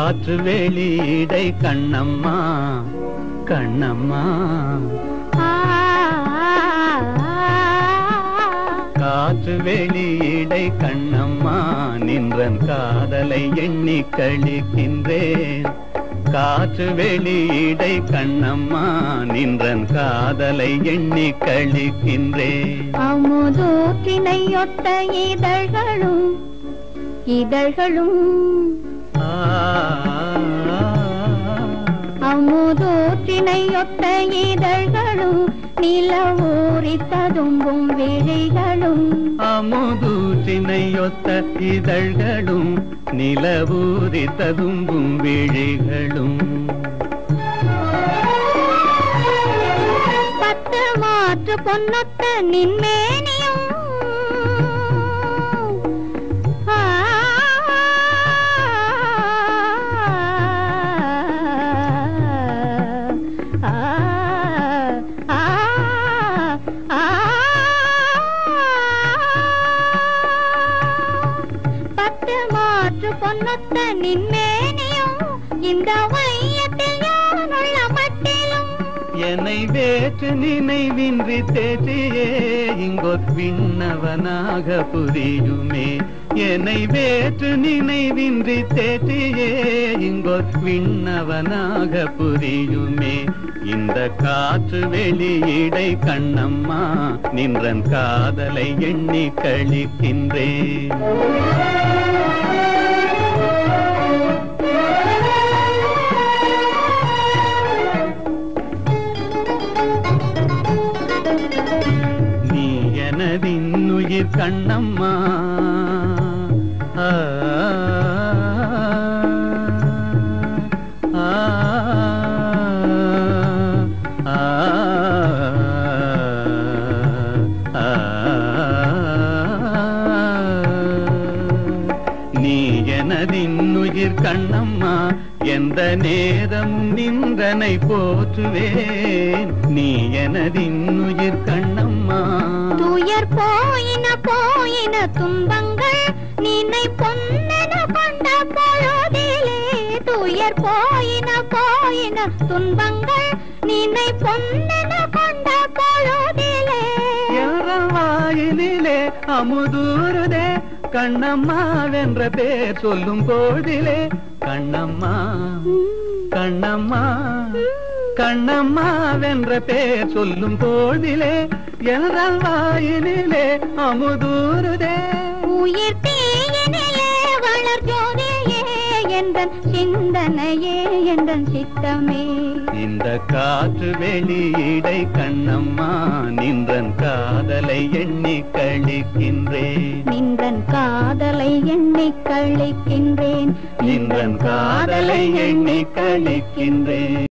காற்று வெளியிடை கண்ணம்மா கண்ணம்மா காற்று வெளியிடை கண்ணம்மா நின்றன் காதலை எண்ணி கழிக்கின்றேன் காற்று வெளியிடை கண்ணம்மா நின்றன் காதலை எண்ணி கழிக்கின்றேன் அமுதூற்றினையொத்த இதழ்களும் இதழ்களும் ஆ, அமுதூற்றினையொத்த இதழ்களும் நிலவூரி ததும்பும் விழிகளும் அமுதூற்றினையொத்த இதழ்களும் நிலவூரி ததும்பும் விழிகளும் பத்து மாற்று பொன்னொத்த நின்மேனியும் ஆ, ஆ, ஆ, ஆ, பத்து மாற்று பொன்னொத்த நின்மேனியும் இந்த வையத்தில் யானுள்ள மட்டிலும் என்னை வேற்று நினைவின்றி தேற்றியே இங்கொர் விண்ணவனாக புரியுமே என்னை வேற்று நினைவின்றி தேற்றியே இங்கொர் விண்ணவனாக புரியுமே இந்த காற்று வெளியிடை கண்ணம்மா நின்றன் காதலை எண்ணி கழிக்கின்றேன் நீ எனதின்னுயிர் கண்ணம்மா ஆ, ஆ, ஆ, ஆ, நீ எனதின்னுயிர் கண்ணம்மா எந்த நேரம் நின்றனை போற்றுவேன் நீ எனதின்னுயிர் கண்ணம்மா துயர் போயின போயின துன்பங்கள் நினை பொன்னென கொண்ட பொழுதிலே துயர் போயின போயின துன்பங்கள் நினை பொன்னென கொண்ட பொழுதிலே எங்கள் வாயினிலே அமுதூருதே கண்ணம்மா வென்ற பேர் சொல்லும் பொழுதிலே கண்ணம்மா கண்ணம்மா கண்ணம்மா வென்ற பேர் சொல்லும் பொழுதிலே எங்கள் வாயினிலே அமுதூருதே உயிர் தீயினிலே வளர் ஜோதியே எந்தன் சிந்தனையே எந்தன் சித்தமே இந்த காற்று வெளியிடை கண்ணம்மா நின்றன் காதலை எண்ணி கழிக்கின்றேன் நின்றன் காதலை எண்ணிக் கழிக்கின்றேன் நின்றன் காதலை எண்ணி கழிக்கின்றேன்